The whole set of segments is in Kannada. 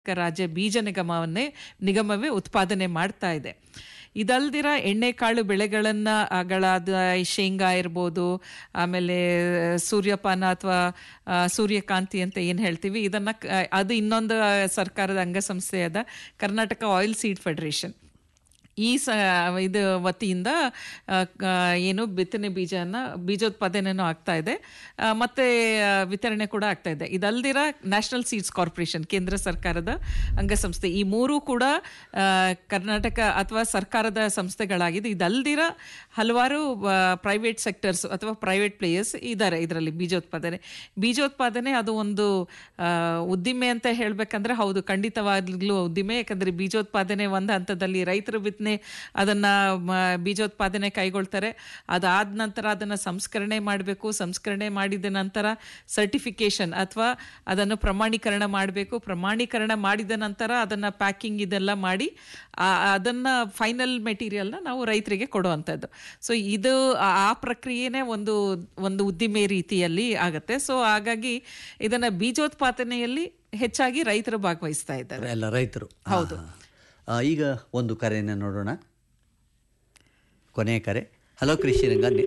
ರಾಜ್ಯ ಬೀಜ ನಿಗಮವನ್ನೇ ನಿಗಮವೇ ಉತ್ಪಾದನೆ ಮಾಡ್ತಾ ಇದೆ ಇದಲ್ದಿರ ಎಣ್ಣೆಕಾಳು ಬೆಳೆಗಳನ್ನು ಗಳಾದ ಶೇಂಗಾ ಇರ್ಬೋದು ಆಮೇಲೆ ಸೂರ್ಯಪಾನ ಅಥವಾ ಸೂರ್ಯಕಾಂತಿ ಅಂತ ಏನು ಹೇಳ್ತೀವಿ ಇದನ್ನು ಅದು ಇನ್ನೊಂದು ಸರ್ಕಾರದ ಅಂಗಸಂಸ್ಥೆಯಾದ ಕರ್ನಾಟಕ ಆಯಿಲ್ ಸೀಡ್ ಫೆಡರೇಷನ್ ಈ ಸ ಇದು ವತಿಯಿಂದ ಆ, ಕ- ಏನು ಬಿತ್ತನೆ ಬೀಜನ ಬೀಜೋತ್ಪಾದನೆನೂ ಆಗ್ತಾ ಇದೆ ಆ, ಮತ್ತೆ ಆ, ವಿತರಣೆ ಕೂಡ ಆಗ್ತಾ ಇದೆ ಇದಲ್ದಿರ ನ್ಯಾಷನಲ್ ಸೀಡ್ಸ್ ಕಾರ್ಪೊರೇಷನ್ ಕೇಂದ್ರ ಸರ್ಕಾರದ ಅಂಗಸಂಸ್ಥೆ ಈ ಮೂರು ಕೂಡ ಆ, ಕರ್ನಾಟಕ ಅಥವಾ ಸರ್ಕಾರದ ಸಂಸ್ಥೆಗಳಾಗಿದೆ ಇದಲ್ದಿರ ಹಲವಾರು ಪ್ರೈವೇಟ್ ಸೆಕ್ಟರ್ಸ್ ಅಥವಾ ಪ್ರೈವೇಟ್ ಪ್ಲೇಯರ್ಸ್ ಇದ್ದಾರೆ ಇದರಲ್ಲಿ ಬೀಜೋತ್ಪಾದನೆ ಬೀಜೋತ್ಪಾದನೆ ಅದು ಒಂದು ಆ, ಉದ್ದಿಮೆ ಅಂತ ಹೇಳಬೇಕಂದ್ರೆ ಹೌದು ಖಂಡಿತವಾಗ್ಲೂ ಉದ್ದಿಮೆ ಯಾಕಂದರೆ ಬೀಜೋತ್ಪಾದನೆ ಒಂದು ಹಂತದಲ್ಲಿ ರೈತರು ಬಿತ್ತನೆ ಅದನ್ನು ಬೀಜೋತ್ಪಾದನೆ ಕೈಗೊಳ್ತಾರೆ ಅದಾದ ನಂತರ ಅದನ್ನು ಸಂಸ್ಕರಣೆ ಮಾಡಬೇಕು ಸಂಸ್ಕರಣೆ ಮಾಡಿದ ನಂತರ ಸರ್ಟಿಫಿಕೇಶನ್ ಅಥವಾ ಅದನ್ನು ಪ್ರಮಾಣೀಕರಣ ಮಾಡಬೇಕು ಪ್ರಮಾಣೀಕರಣ ಮಾಡಿದ ನಂತರ ಅದನ್ನು ಪ್ಯಾಕಿಂಗ್ ಇದೆಲ್ಲ ಮಾಡಿ ಅದನ್ನು ಫೈನಲ್ ಮೆಟೀರಿಯಲ್ನ ನಾವು ರೈತರಿಗೆ ಕೊಡುವಂಥದ್ದು ಸೊ ಇದು ಆ- ಆ ಪ್ರಕ್ರಿಯೆನೇ ಒಂದು ಒಂದು ಉದ್ದಿಮೆ ರೀತಿಯಲ್ಲಿ ಆಗುತ್ತೆ ಸೊ ಹಾಗಾಗಿ ಇದನ್ನು ಬೀಜೋತ್ಪಾದನೆಯಲ್ಲಿ ಹೆಚ್ಚಾಗಿ ರೈತರು ಭಾಗವಹಿಸ್ತಾ ಇದ್ದಾರೆ ಎಲ್ಲ ರೈತರು ಹೌದು. ಆ, ಆ, ಈಗ ಒಂದು ಕರೆಯನ್ನು ನೋಡೋಣ ಕೊನೆಯ ಕರೆ ಹಲೋ ಕೃಷಿರಂಗ ನೆ-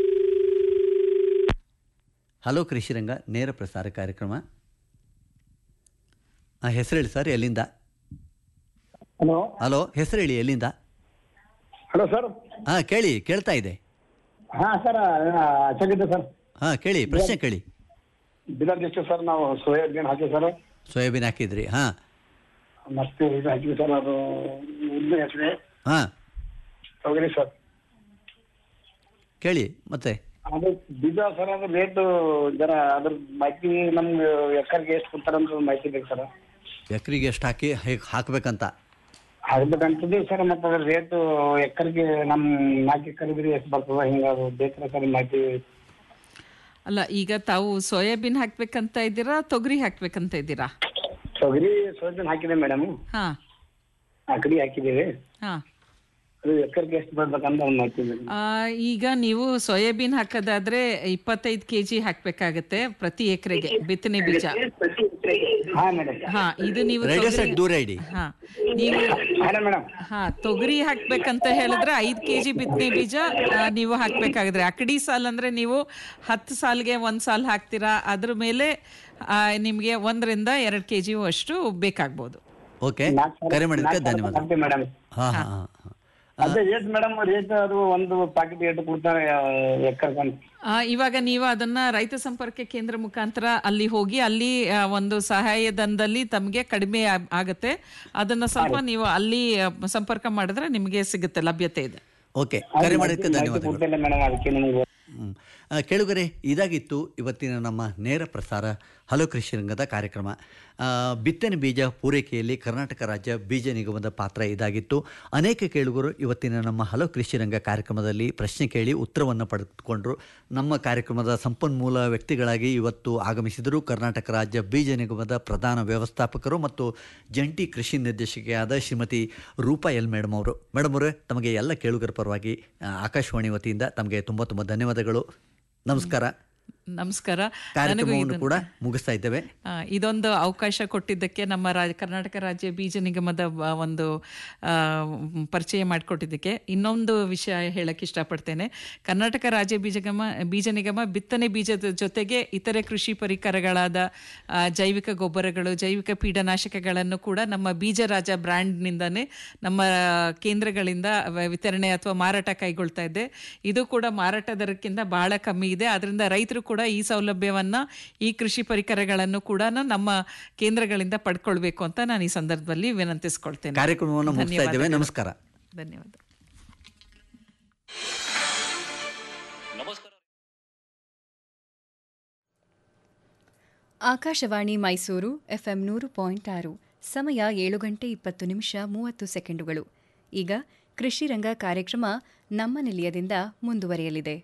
ಹಲೋ ಕೃಷಿರಂಗ ನೇರ ಪ್ರಸಾರ ಕಾರ್ಯಕ್ರಮ ಆ, ಹೆಸರು ಹೇಳಿ ಸರ್ ಎಲ್ಲಿಂದ ಹಲೋ ಹಲೋ ಹೆಸರು ಹೇಳಿ ಎಲ್ಲಿಂದ ಹಲೋ ಸರ್ ಹಾಂ ಕೇಳಿ ಕೇಳ್ತಾ ಇದೆ ಹಾ ಸರ್ ಚೆನ್ನಾಗಿದೆ ಸರ್ ಹಾಂ ಕೇಳಿ ಪ್ರಶ್ನೆ ಕೇಳಿ ಬಿಲರ್ ಡಿಸ್ಟ್ರಿಕ್ಟ್ ಸರ್ ನಾವು ಸೋಯಾಬೀನ್ ಹಾಕಿವಿ ಸರ್ ಸೋಯಾಬೀನ್ ಹಾಕಿದ್ರಿ ಹಾಂ ಮತ್ತೆ ಇದು ಹಾಕಿವಿ ಸರ್ ಅದು ಉದ್ದಿನ ಹೆಸರು ಹಾಂ ತೊಗರಿ ಸರ್ ಕೇಳಿ ಮತ್ತೆ ಅದು ಬೀಜ ಸರ್ ಅದು ರೇಟ್ ಜರ ಅದ್ರ ಮಾಹಿತಿ ನಮ್ಗೆ ಎಕರ್ಗೆ ಎಷ್ಟು ಕೊಡ್ತಾರೆ ಅಂತ ಮಾಹಿತಿ ಬೇಕು ಸರ್ ಎಕರೆಗೆ ಎಷ್ಟು ಹಾಕಿ ಹೇಗೆ ಹಾಕ್ಬೇಕಂತ ಹಾಕ್ಬೇಕಂತಿದ್ದೀವಿ ಸರ್ ಮತ್ತೆ ಅದ್ರ ರೇಟ್ ಎಕರ್ಗೆ ನಮ್ಮ ನಾಲ್ಕು ಎಕರ್ ಇದ್ರೆ ಎಷ್ಟು ಬರ್ತದ ಹಿಂಗೆ ಅದು ಬೇಕಾರ ಸರ್ ಮಾಹಿತಿ ಅಲ್ಲ ಈಗ ತಾವು ಸೋಯಾಬೀನ್ ಹಾಕ್ಬೇಕಂತ ಇದ್ದೀರಾ ತೊಗರಿ ಹಾಕ್ಬೇಕಂತ ಇದ್ದೀರಾ ತೊಗರಿ ಸೋಯಾಬೀನ್ ಹಾಕಿದೆ ಮೇಡಮ್ ಹಾಂ ಅಕಡಿ ಹಾಕಿದ್ದೀವಿ ಹಾಂ ಅದು ಎಕರ್ಗೆ ಎಷ್ಟು ಬರ್ಬೇಕಂತ ಒಂದು ಮಾಹಿತಿ ಬೇಕು ಆ, ಈಗ ನೀವು ಸೋಯಾಬೀನ್ ಹಾಕೋದಾದ್ರೆ ಇಪ್ಪತ್ತೈದು ಕೆ ಜಿ ಹಾಕ್ಬೇಕಾಗತ್ತೆ ಪ್ರತಿ ಎಕರೆಗೆ ಬಿತ್ತನೆ ಬೀಜ ಹಾ ಮೇಡಮ್ ಹಾ ಇದು ನೀವು ರೇಡಿಯೋ ತೊಗರಿ- ಸೆಟ್ ದೂರ ಇಡಿ ಹಾ ನೀವು ಹಾಂ ಮೇಡಮ್ ಹಾ ತೊಗರಿ ಹಾಕ್ಬೇಕಂತ ಹೇಳಿದ್ರೆ ಐದು ಕೆ ಜಿ ಬಿತ್ತನೆ ಬೀಜ ಆ, ನೀವು ಹಾಕ್ಬೇಕಾಗಿದ್ರೆ ಅಕಡಿ ಸಾಲ್ ಅಂದ್ರೆ ನೀವು ಹತ್ತು ಸಾಲ್ಗೆ ಒಂದ್ ಸಾಲ್ ಹಾಕ್ತೀರಾ ಅದ್ರ ಮೇಲೆ ಆ, ನಿಮ್ಗೆ ಒಂದರಿಂದ ಎರಡು ಕೆ ಜಿ ಅಷ್ಟು ಬೇಕಾಗ್ಬೋದು ಓಕೆ ಕರೆ ಮಾಡಿದ್ದಕ್ಕೆ ಧನ್ಯವಾದ ಮೇಡಮ್ ಹಾಂ ಹಾಂ ಹಾಂ ಅದೇ ರೇಟ್ ಮೇಡಮ್ ರೇಟ್ ಅದು ಒಂದು ಪ್ಯಾಕೆಟ್ ರೇಟ್ ಕೊಡ್ತಾರೆ ಎಕರ್ ಆ, ಇವಾಗ ನೀವು ಅದನ್ನ ರೈತ ಸಂಪರ್ಕ ಕೇಂದ್ರ ಮುಖಾಂತರ ಅಲ್ಲಿ ಹೋಗಿ ಅಲ್ಲಿ ಆ, ಒಂದು ಸಹಾಯಧನದಲ್ಲಿ ತಮಗೆ ಕಡಿಮೆ ಆ- ಆಗತ್ತೆ ಅದನ್ನ ಸ್ವಲ್ಪ ನೀವು ಅಲ್ಲಿ ಆ, ಸಂಪರ್ಕ ಮಾಡಿದ್ರೆ ನಿಮಗೆ ಸಿಗುತ್ತೆ ಲಭ್ಯತೆ ಇದೆ ಓಕೆ ಕರೆ ಮಾಡಿದ್ದಕ್ಕೆ ಧನ್ಯವಾದಗಳು ಕೊಡ್ತಿಲ್ಲ ಮೇಡಮ್ ಅದಕ್ಕೆ ನಿಮ್ಗೆ ಹ್ಮ್. ಆ, ಕೇಳುಗರೆ ಇದಾಗಿತ್ತು ಇವತ್ತಿನ ನಮ್ಮ ನೇರ ಪ್ರಸಾರ ಹಲೋ ಕೃಷಿ ರಂಗದ ಕಾರ್ಯಕ್ರಮ ಆ, ಬಿತ್ತನೆ ಬೀಜ ಪೂರೈಕೆಯಲ್ಲಿ ಕರ್ನಾಟಕ ರಾಜ್ಯ ಬೀಜ ನಿಗಮದ ಪಾತ್ರ ಇದಾಗಿತ್ತು ಅನೇಕ ಕೇಳುಗರು ಇವತ್ತಿನ ನಮ್ಮ ಹಲೋ ಕೃಷಿ ರಂಗ ಕಾರ್ಯಕ್ರಮದಲ್ಲಿ ಪ್ರಶ್ನೆ ಕೇಳಿ ಉತ್ತರವನ್ನು ಪಡೆದುಕೊಂಡರು ನಮ್ಮ ಕಾರ್ಯಕ್ರಮದ ಸಂಪನ್ಮೂಲ ವ್ಯಕ್ತಿಗಳಾಗಿ ಇವತ್ತು ಆಗಮಿಸಿದರು ಕರ್ನಾಟಕ ರಾಜ್ಯ ಬೀಜ ನಿಗಮದ ಪ್ರಧಾನ ವ್ಯವಸ್ಥಾಪಕರು ಮತ್ತು ಜಂಟಿ ಕೃಷಿ ನಿರ್ದೇಶಕಿಯಾದ ಶ್ರೀಮತಿ ರೂಪಾ ಎಲ್ ಮೇಡಮ್ ಅವರು ಮೇಡಮ್ ಅವರೇ ತಮಗೆ ಎಲ್ಲ ಕೇಳುಗರ ಪರವಾಗಿ ಆ, ಆಕಾಶವಾಣಿ ವತಿಯಿಂದ ತಮಗೆ ತುಂಬ ತುಂಬ ಧನ್ಯವಾದಗಳು ನಮಸ್ಕಾರ ನಮಸ್ಕಾರ ನನಗೂ ಕಾರ್ಯಕ್ರಮವನ್ನು ಇದನ್ನ- ಕೂಡ ಮುಗಿಸ್ತಾ ಇದ್ದೇವೆ ಆ, ಇದೊಂದು ಅವಕಾಶ ಕೊಟ್ಟಿದ್ದಕ್ಕೆ ನಮ್ಮ ರಾಜ ಕರ್ನಾಟಕ ರಾಜ್ಯ ಬೀಜ ನಿಗಮದ ಬ- ಒಂದು ಆ, ಮ್, ಪರಿಚಯ ಮಾಡಿಕೊಟ್ಟಿದ್ದಕ್ಕೆ ಇನ್ನೊಂದು ವಿಷಯ ಹೇಳಕ್ಕೆ ಇಷ್ಟಪಡ್ತೇನೆ ಕರ್ನಾಟಕ ರಾಜ್ಯ ಬೀಜಗಮ ಬೀಜ ನಿಗಮ ಬಿತ್ತನೆ ಬೀಜದ ಜೊತೆಗೆ ಇತರೆ ಕೃಷಿ ಪರಿಕರಗಳಾದ ಆ, ಜೈವಿಕ ಗೊಬ್ಬರಗಳು ಜೈವಿಕ ಪೀಡನಾಶಕಗಳನ್ನು ಕೂಡ ನಮ್ಮ ಬೀಜ ರಾಜ ಬ್ರ್ಯಾಂಡ್ನಿಂದನೇ ನಮ್ಮ ಕೇಂದ್ರಗಳಿಂದ ವ- ವಿತರಣೆ ಅಥವಾ ಮಾರಾಟ ಕೈಗೊಳ್ತಾ ಇದೆ ಇದು ಕೂಡ ಮಾರಾಟ ದರಕ್ಕಿಂತ ಬಹಳ ಕಮ್ಮಿ ಇದೆ ಅದರಿಂದ ರೈತರು ಕೂಡ ಈ ಸೌಲಭ್ಯವನ್ನ ಈ ಕೃಷಿ ಪರಿಕರಗಳನ್ನು ಕೂಡ ನಮ್ಮ ಕೇಂದ್ರಗಳಿಂದ ಪಡ್ಕೊಳ್ಬೇಕು ಅಂತ ನಾನು ಈ ಸಂದರ್ಭದಲ್ಲಿ ವಿನಂತಿಸ್ಕೊಳ್ತೇನೆ ಕಾರ್ಯಕ್ರಮವನ್ನು ಮುಗಿಸ್ತಾ ಇದ್ದೇವೆ ಧನ್ಯವಾದಗಳು. ನಮಸ್ಕಾರ ಧನ್ಯವಾದ ಆಕಾಶವಾಣಿ ಮೈಸೂರು ಎಫ್ಎಂ ನೂರು ಪಾಯಿಂಟ್ ಆರು ಸಮಯ ಏಳು ಗಂಟೆ ಇಪ್ಪತ್ತು ನಿಮಿಷ ಮೂವತ್ತು ಸೆಕೆಂಡುಗಳು ಈಗ ಕೃಷಿ ರಂಗ ಕಾರ್ಯಕ್ರಮ ನಮ್ಮ ನಿಲಯದಿಂದ ಮುಂದುವರಿಯಲಿದೆ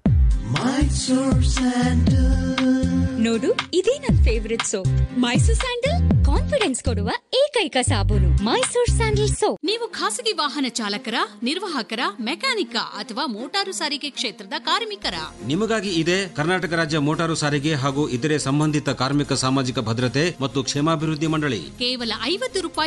ನೋಡು ಇದೇ ನನ್ favourite soap Mysore sandal confidence ಕೊಡುವ ಏಕೈಕ ಸಾಬೂನು ಮೈಸೂರ್ ಸ್ಯಾಂಡಲ್ ಸೋಪ್ ನೀವು ಖಾಸಗಿ ವಾಹನ ಚಾಲಕರ ನಿರ್ವಾಹಕರ ಮೆಕ್ಯಾನಿಕ ಅಥವಾ ಮೋಟಾರು ಸಾರಿಗೆ ಕ್ಷೇತ್ರದ ಕಾರ್ಮಿಕರ ನಿಮಗಾಗಿ ಇದೆ ಕರ್ನಾಟಕ ರಾಜ್ಯ ಮೋಟಾರು ಸಾರಿಗೆ ಹಾಗೂ ಇತರೆ ಸಂಬಂಧಿತ ಕಾರ್ಮಿಕ ಸಾಮಾಜಿಕ ಭದ್ರತೆ ಮತ್ತು ಕ್ಷೇಮಾಭಿವೃದ್ಧಿ ಮಂಡಳಿ ಕೇವಲ ಐವತ್ತು ರೂಪಾಯಿ